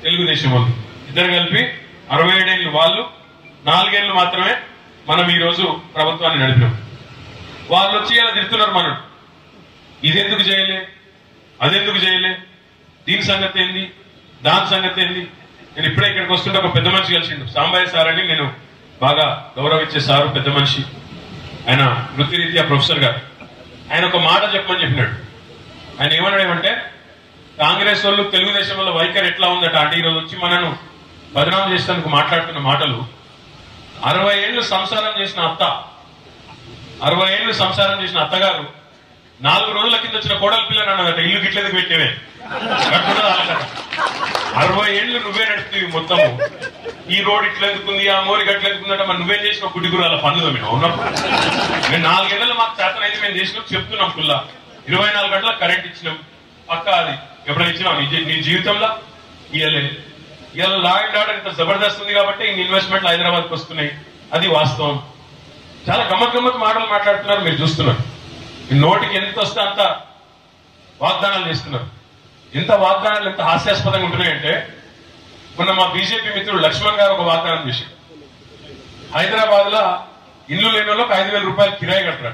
తెలుగుదేశం వాళ్ళు ఇద్దరు కలిపి అరవై ఏడేళ్ళు వాళ్ళు నాలుగేళ్లు మాత్రమే మనం ఈ రోజు ప్రభుత్వాన్ని నడిపినాం వాళ్ళు వచ్చి ఇలా తిడుతున్నారు మనం ఇదెందుకు చేయలే అదెందుకు చేయలే దీని సంగతి ఏంది దాని సంగతి ఏంది నేను ఇప్పుడే ఇక్కడికి వస్తుంటే ఒక పెద్ద మనిషి కలిసిండు సాంబయ్య సార్ అని నేను బాగా గౌరవించే సారు పెద్ద మనిషి ఆయన వృత్తిరీత్యా ప్రొఫెసర్ గారు ఆయన ఒక మాట చెప్పమని చెప్పినాడు ఆయన ఏమన్నాడు ఏమంటే కాంగ్రెస్ వాళ్ళు తెలుగుదేశం వల్ల వైఖరి ఎట్లా ఉందట అంటే ఈరోజు వచ్చి మనను బదనాం చేసేందుకు మాట్లాడుతున్న మాటలు అరవై ఏళ్ళు సంసారం చేసిన అత్త అరవై ఏళ్ళు సంసారం చేసిన అత్తగారు నాలుగు రోజుల కింద వచ్చిన కోడల పిల్లని అన్నదట ఇల్లు గిట్లేది పెట్టేవే కట్టుకుంటే అలాగట. అరవై ఏళ్ళు నువ్వే నడుపుతుంది మొత్తము ఈ రోడ్ ఇట్లా ఎందుకుంది ఆ మోరి గట్ల ఎందుకుందంటే మరి నువ్వేం చేసిన గుడిగురాల పనులు మేము ఉన్నప్పుడు మేము నాలుగేళ్లలో మాకు చేతన అయితే మేము చేసినాం చెప్తున్నాం కుల్లా ఇరవై నాలుగు గంటల కరెంట్ ఇచ్చినాం పక్క అది ఎప్పుడైనా ఇచ్చినాం నీ జీ- నీ జీవితంలో ఇయ్యలే ఇవాళ లా అండ్ ఆర్డర్ ఇంత జబర్దస్త్ ఉంది కాబట్టి ఇన్ని ఇన్వెస్ట్మెంట్లు హైదరాబాద్కి వస్తున్నాయి అది వాస్తవం చాలా గమ్మత్ గమ్మత్ మాటలు మాట్లాడుతున్నారు మీరు చూస్తున్నారు ఈ నోటికి ఎంత వస్తే అంత వాగ్దానాలు చేస్తున్నారు ఎంత వాగ్దానాలు ఎంత హాస్యాస్పదంగా ఉంటున్నాయంటే మొన్న మా బీజేపీ మిత్రుడు లక్ష్మణ్ గారు ఒక వాగ్దానం చేశారు హైదరాబాద్ లో ఇల్లు లేని వాళ్ళకి ఐదు వేల రూపాయలు కిరాయి కడతారు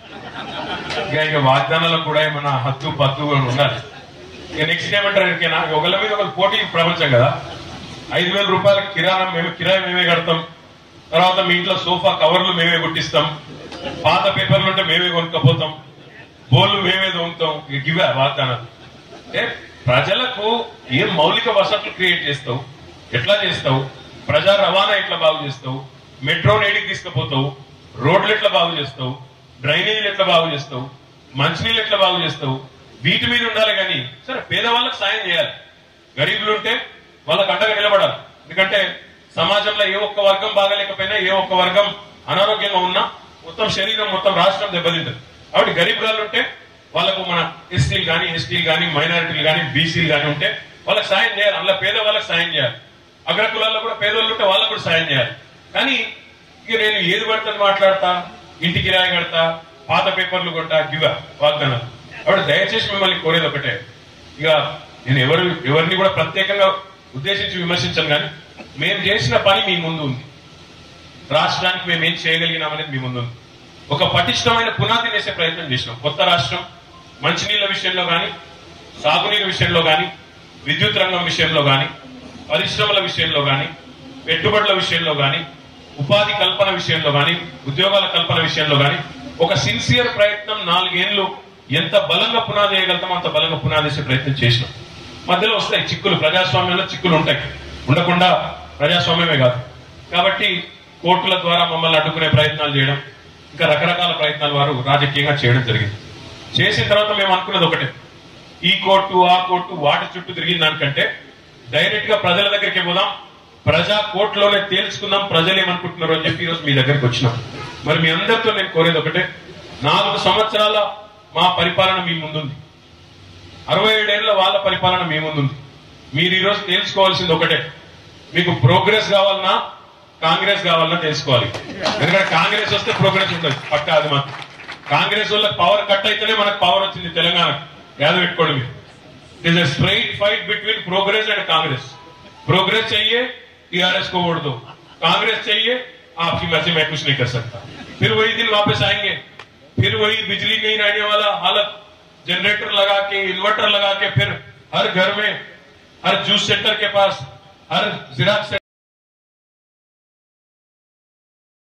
ఇక ఇక వాగ్దానాలకు కూడా ఏమన్నా హద్దు పద్దు అని ఉండాలి ఇక నెక్స్ట్ ఏమంటారు ఇంకేనా ఒకళ్ళ మీద ఒకరు పోటీ ప్రపంచం కదా ఐదు వేల రూపాయల కిరాణం మేము కిరాయి మేమే కడతాం తర్వాత మీ ఇంట్లో సోఫా కవర్లు మేమే కొట్టిస్తాం పాత పేపర్లు ఉంటే మేమే కొనుక్కపోతాం బోర్లు మేమే దొంగతాం ఇక ఇవే వాగ్దానాలు అంటే ప్రజలకు ఏం మౌలిక వసతులు క్రియేట్ చేస్తావు ఎట్లా చేస్తావు ప్రజా రవాణా ఎట్లా బాగు చేస్తావు మెట్రో నేడికి తీసుకుపోతావు రోడ్లు ఎట్లా బాగు చేస్తావు డ్రైనేజీలు ఎట్లా బాగు చేస్తావు మంచినీళ్ళు ఎట్లా బాగు చేస్తావు వీటి మీద ఉండాలి కానీ సరే పేదవాళ్ళకి సాయం చేయాలి గరీబులు ఉంటే వాళ్ళకి అండగా నిలబడాలి ఎందుకంటే సమాజంలో ఏ ఒక్క వర్గం బాగలేకపోయినా ఏ ఒక్క వర్గం అనారోగ్యంగా ఉన్నా మొత్తం శరీరం మొత్తం రాష్ట్రం దెబ్బతింటది కాబట్టి గరీబురాలు ఉంటే వాళ్ళకు మన ఎస్టీలు కానీ ఎస్టీలు కానీ మైనారిటీలు కానీ బీసీలు కానీ ఉంటే వాళ్ళకి సాయం చేయాలి అందులో పేద వాళ్ళకి సాయం చేయాలి అగ్రకులాల్లో కూడా పేదోళ్ళు ఉంటే వాళ్ళకు కూడా సాయం చేయాలి కానీ ఇక నేను ఏది పడుతుంది మాట్లాడతా ఇంటికి రాయి కడతా పాత పేపర్లు కొట్టా గివ వాగ్దానాలు కాబట్టి దయచేసి మిమ్మల్ని కోరేది ఒకటే ఇక నేను ఎవరు ఎవరిని కూడా ప్రత్యేకంగా ఉద్దేశించి విమర్శించాను కానీ మేము చేసిన పని మీ ముందు ఉంది రాష్ట్రానికి మేము ఏం చేయగలిగినాం అనేది మీ ముందు ఉంది ఒక పటిష్టమైన పునాది వేసే ప్రయత్నం చేసినాం కొత్త రాష్ట్రం మంచినీళ్ళ విషయంలో కానీ సాగునీరు విషయంలో కానీ విద్యుత్ రంగం విషయంలో కానీ పరిశ్రమల విషయంలో కానీ పెట్టుబడుల విషయంలో కానీ ఉపాధి కల్పన విషయంలో కానీ ఉద్యోగాల కల్పన విషయంలో కానీ ఒక సిన్సియర్ ప్రయత్నం నాలుగేళ్లు ఎంత బలంగా పునాది వేయగలుగుతామో అంత బలంగా పునాది వేసే ప్రయత్నం చేసినాం మధ్యలో వస్తాయి చిక్కులు ప్రజాస్వామ్యంలో చిక్కులు ఉంటాయి ఉండకుండా ప్రజాస్వామ్యమే కాదు కాబట్టి కోర్టుల ద్వారా మమ్మల్ని అడ్డుకునే ప్రయత్నాలు చేయడం ఇంకా రకరకాల ప్రయత్నాలు వారు రాజకీయంగా చేయడం జరిగింది చేసిన తర్వాత మేము అనుకున్నది ఒకటే ఈ కోర్టు ఆ కోర్టు వాటి చుట్టూ తిరిగిన దానికంటే డైరెక్ట్ గా ప్రజల దగ్గరికి పోదాం ప్రజా కోర్టులోనే తేల్చుకుందాం ప్రజలు ఏమనుకుంటున్నారు అని చెప్పి ఈరోజు మీ దగ్గరికి వచ్చినాం మరి మీ అందరితో నేను కోరేది ఒకటే నాలుగు సంవత్సరాల మా పరిపాలన మీ ముందుంది అరవై ఏడేళ్ల వాళ్ళ పరిపాలన మీ ముందుంది మీరు ఈరోజు తెలుసుకోవాల్సింది ఒకటే మీకు ప్రోగ్రెస్ కావాలన్నా కాంగ్రెస్ కావాలన్నా తెలుసుకోవాలి ఎందుకంటే కాంగ్రెస్ వస్తే ప్రోగ్రెస్ ఉంటుంది పక్కా అది మాత్రం కాంగ్రెస్ వాళ్ళకి పవర్ కట్ అయితేనే మనకు పవర్ వచ్చింది తెలంగాణ యాద పెట్టుకోండి మీరు it is straight fight between progress and Congress progress चाहिए टीआरएस को वोट दो कांग्रेस चाहिए आपकी मर्जी मैं कुछ नहीं कर सकता फिर वही दिन वापस आएंगे फिर वही बिजली नहीं रहने वाला हालत जनरेटर लगा के इन्वर्टर लगा के फिर हर घर में हर जूस सेंटर के पास हर जिराक्स